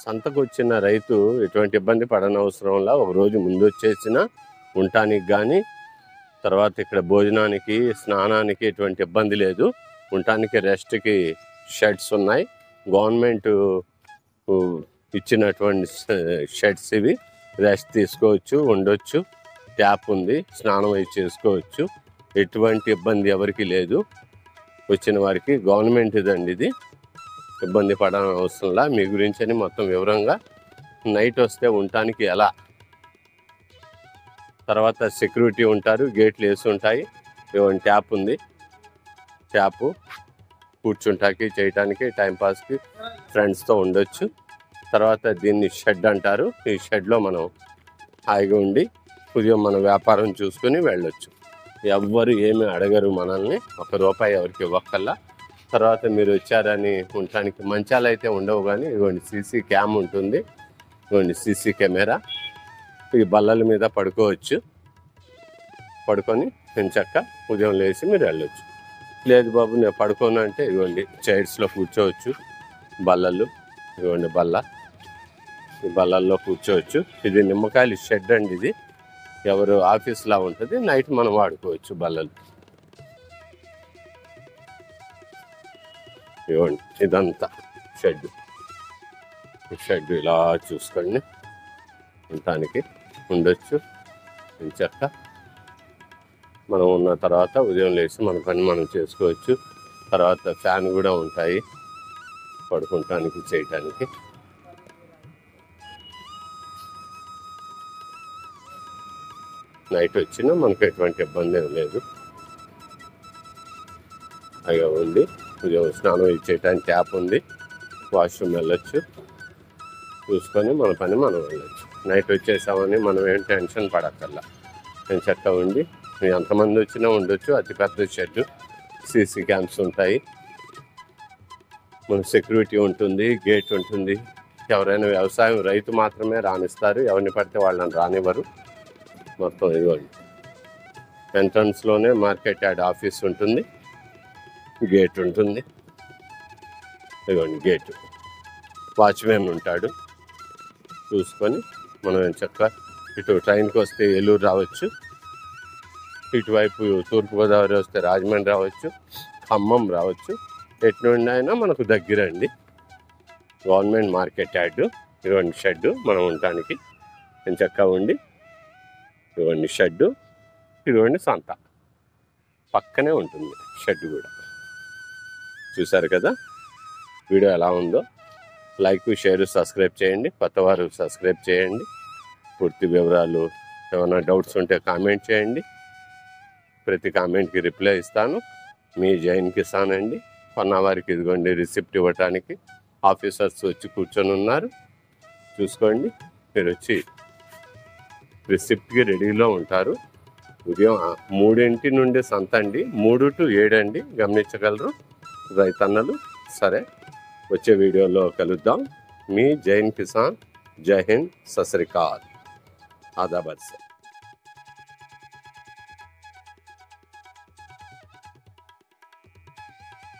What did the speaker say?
సంతకు వచ్చిన రైతు ఎటువంటి ఇబ్బంది పడనవసరంలా ఒక రోజు ముందు వచ్చేసిన ఉండటానికి కానీ తర్వాత ఇక్కడ భోజనానికి స్నానానికి ఎటువంటి ఇబ్బంది లేదు ఉండటానికి రెస్ట్కి షెడ్స్ ఉన్నాయి గవర్నమెంట్ ఊ, ఇచ్చినటువంటి షెడ్స్ ఇవి రెస్ట్ తీసుకోవచ్చు ఉండొచ్చు ట్యాప్ ఉంది స్నానం అయి చేసుకోవచ్చు ఎటువంటి ఇబ్బంది ఎవరికి లేదు వచ్చిన వారికి గవర్నమెంట్ ఇదండి ఇది ఇబ్బంది పడని అవసరంలా మీ గురించి అని మొత్తం వివరంగా నైట్ వస్తే ఉండటానికి ఎలా తర్వాత సెక్యూరిటీ ఉంటారు గేట్లు వేసి ఉంటాయి ఇవన్నీ ట్యాప్ ఉంది ట్యాపు కూర్చుంటాకి చేయటానికి టైంపాస్కి ఫ్రెండ్స్తో ఉండొచ్చు తర్వాత దీన్ని షెడ్ అంటారు ఈ షెడ్లో మనం హాయిగా ఉండి ఉదయం మన వ్యాపారం చూసుకుని వెళ్ళొచ్చు ఎవ్వరు ఏమి అడగరు మనల్ని ఒక రూపాయి ఎవరికి ఇవ్వక్కల్లా తర్వాత మీరు వచ్చారని ఉండటానికి మంచాలు అయితే ఉండవు కానీ ఇదిగోండి సీసీ క్యామ్ ఉంటుంది ఇదిగోండి సీసీ కెమెరా ఈ బల్లల మీద పడుకోవచ్చు పడుకొని నేను చక్క ఉదయం లేచి మీరు వెళ్ళొచ్చు లేదు బాబు నేను పడుకోను అంటే ఇదిగోండి చైర్స్లో కూర్చోవచ్చు బల్లలు ఇదిగోండి బల్ల ఈ బల్లల్లో కూర్చోవచ్చు ఇది నిమ్మకాయలు షెడ్ అండి ఇది ఎవరు ఆఫీస్లా ఉంటుంది నైట్ మనం వాడుకోవచ్చు బల్లలు ఇవ్వండి ఇదంతా షెడ్ షెడ్ ఇలా చూసుకోండి ఉండటానికి ఉండొచ్చు చెక్క మనం ఉన్న తర్వాత ఉదయం లేచి మన పని మనం చేసుకోవచ్చు తర్వాత ఫ్యాన్ కూడా ఉంటాయి పడుకుంటానికి చేయటానికి నైట్ వచ్చినా మనకు ఎటువంటి ఇబ్బంది ఏం లేదు అయ్యా ఉంది ఉదయం స్నానం ఇచ్చేయటానికి ట్యాప్ ఉంది వాష్రూమ్ వెళ్ళొచ్చు చూసుకొని మన పని మనం వెళ్ళొచ్చు నైట్ వచ్చేసామని మనం ఏం టెన్షన్ పడక్కల్లా నేను చక్క ఉండి మీరు ఎంతమంది వచ్చినా ఉండొచ్చు అతి పెద్ద షెడ్ సీసీ క్యామ్స్ ఉంటాయి మన సెక్యూరిటీ ఉంటుంది గేట్ ఉంటుంది ఎవరైనా వ్యవసాయం రైతు మాత్రమే రాణిస్తారు ఎవరిని పడితే వాళ్ళని రానివ్వరు మొత్తం ఇదిగోండి ఎంట్రన్స్లోనే మార్కెట్ యార్డ్ ఆఫీస్ ఉంటుంది గేట్ ఉంటుంది ఇదిగోండి గేట్ వాచ్మెన్ ఉంటాడు చూసుకొని మనం చక్క ఇటు ట్రైన్కి వస్తే ఏలూరు రావచ్చు ఇటువైపు తూర్పుగోదావరి వస్తే రాజమండ్రి రావచ్చు ఖమ్మం రావచ్చు ఎటు నుండి అయినా మనకు దగ్గరండి గవర్నమెంట్ మార్కెట్ యార్డ్ ఇటువంటి షెడ్ మనం ఉండటానికి నేను చక్కగా ఉండి ఇదిగోండి షెడ్డు ఇదిగోండి సంత పక్కనే ఉంటుంది షెడ్ కూడా చూసారు కదా వీడియో ఎలా ఉందో లైక్ షేర్ సబ్స్క్రైబ్ చేయండి కొత్త వారు సబ్స్క్రైబ్ చేయండి పూర్తి వివరాలు ఏమైనా డౌట్స్ ఉంటే కామెంట్ చేయండి ప్రతి కామెంట్కి రిప్లై ఇస్తాను మీ జైన్ కిసాన్ అండి కొన్న వారికి ఇదిగోండి రిసిప్ట్ ఇవ్వటానికి ఆఫీసర్స్ వచ్చి కూర్చొని ఉన్నారు చూసుకోండి మీరు వచ్చి రిసిప్ట్కి రెడీలో ఉంటారు ఉదయం ఆ- మూడింటి నుండి సంత అండి మూడు టు ఏడు అండి గమనించగలరు రైతన్నలు సరే వచ్చే వీడియోలో కలుద్దాం మీ జైన్ కిసాన్ జై హింద్ సస్రికాల్ ఆదాబాద్ సార్